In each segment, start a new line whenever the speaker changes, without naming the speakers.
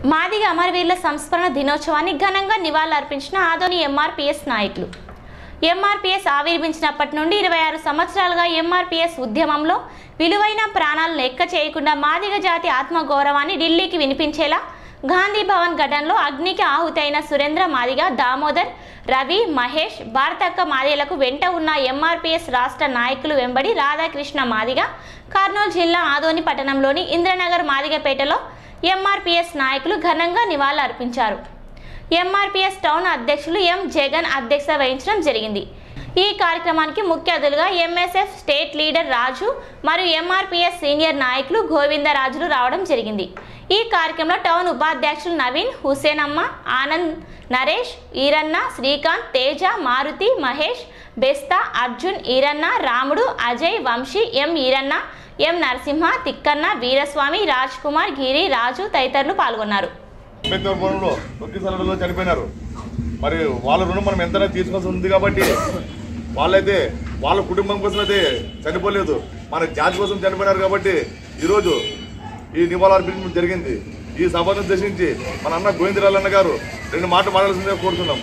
మాదిగ అమరవీరుల సంస్మరణ దినోత్సవాన్ని ఘనంగా నివాళులర్పించిన ఆదోని ఎంఆర్పిఎస్ నాయకులు ఎంఆర్పిఎస్ ఆవిర్భించినప్పటి నుండి ఇరవై ఆరు సంవత్సరాలుగా ఎంఆర్పిఎస్ ఉద్యమంలో విలువైన ప్రాణాలను లెక్క చేయకుండా మాదిగ జాతి ఆత్మగౌరవాన్ని ఢిల్లీకి వినిపించేలా గాంధీ భవన్ ఘటనలో అగ్నికి ఆహుతైన సురేంద్ర మాదిగ దామోదర్ రవి మహేష్ భారతక్క మాదిగలకు వెంట ఉన్న ఎంఆర్పిఎస్ రాష్ట్ర నాయకులు వెంబడి రాధాకృష్ణ మాదిగ కర్నూలు జిల్లా ఆదోని పట్టణంలోని ఇంద్రనగర్ మాదిగపేటలో ఎంఆర్పిఎస్ నాయకులు ఘనంగా నివాళులర్పించారు ఎంఆర్పిఎస్ టౌన్ అధ్యక్షులు ఎం జగన్ అధ్యక్షత వహించడం జరిగింది ఈ కార్యక్రమానికి ముఖ్య అతిథులుగా ఎంఎస్ఎఫ్ స్టేట్ లీడర్ రాజు మరియు ఎంఆర్పిఎస్ సీనియర్ నాయకులు గోవిందరాజులు రావడం జరిగింది ఈ కార్యక్రమంలో టౌన్ ఉపాధ్యక్షులు నవీన్ హుసేనమ్మ ఆనంద్ నరేష్ ఈరన్న శ్రీకాంత్ తేజ మారుతి మహేష్ బెస్తా అర్జున్ ఈరన్న రాముడు అజయ్ వంశీ ఎం ఈరన్న ఎం నరసింహ తిక్కన్న వీరస్వామి రాజ్ కుమార్ గిరి రాజు తదితరులు పాల్గొన్నారు
అంబేద్కర్ భవనంలో తొక్కిసలలో చనిపోయినారు మరి వాళ్ళ రుణం మనం ఎంతైనా తీసుకోవాల్సి ఉంది కాబట్టి వాళ్ళైతే వాళ్ళ కుటుంబం కోసం అయితే చనిపోలేదు మన జాతి కోసం చనిపోయినారు కాబట్టి ఈరోజు ఈ నివాళులర్పించడం జరిగింది ఈ సభను ఉద్దేశించి మన అన్న గోవిందరాలన్న గారు రెండు మాటలు మాట్లాడాల్సిందిగా కోరుతున్నాం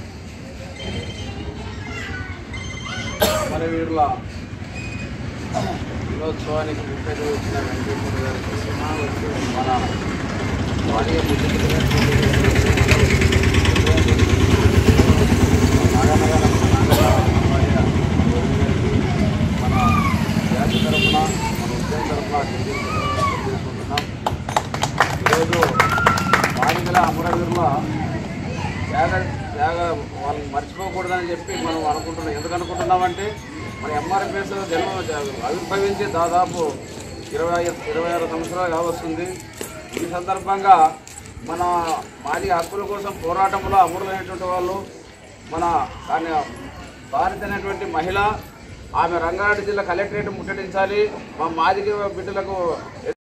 మరి వీళ్ళ దినోత్సవానికి ముఖ్య అతిథి వచ్చిన వెంకటేశ్వర గారికి సమావేశం మన వాణిజ్య ముఖ్య మన జాతి తరఫున మన ఉద్యమం తరఫున తెలియజేసుకుంటున్నాం ఈరోజు బాలికల అమరవీరుల త్యాగ త్యాగ వాళ్ళని మర్చిపోకూడదని చెప్పి మనం అనుకుంటున్నాం ఎందుకు అనుకుంటున్నామంటే మన ఎంఆర్ఎఫ్ఎస్ జన్మ ఆవిర్భవించి దాదాపు ఇరవై ఇరవై ఆరు సంవత్సరాలు కావస్తుంది ఈ సందర్భంగా మన మాది హక్కుల కోసం పోరాటంలో అమరులైనటువంటి వాళ్ళు మన దాన్ని భారత్ అనేటువంటి మహిళ ఆమె రంగారెడ్డి జిల్లా కలెక్టరేట్ ముట్టడించాలి మా మాదిగ బిడ్డలకు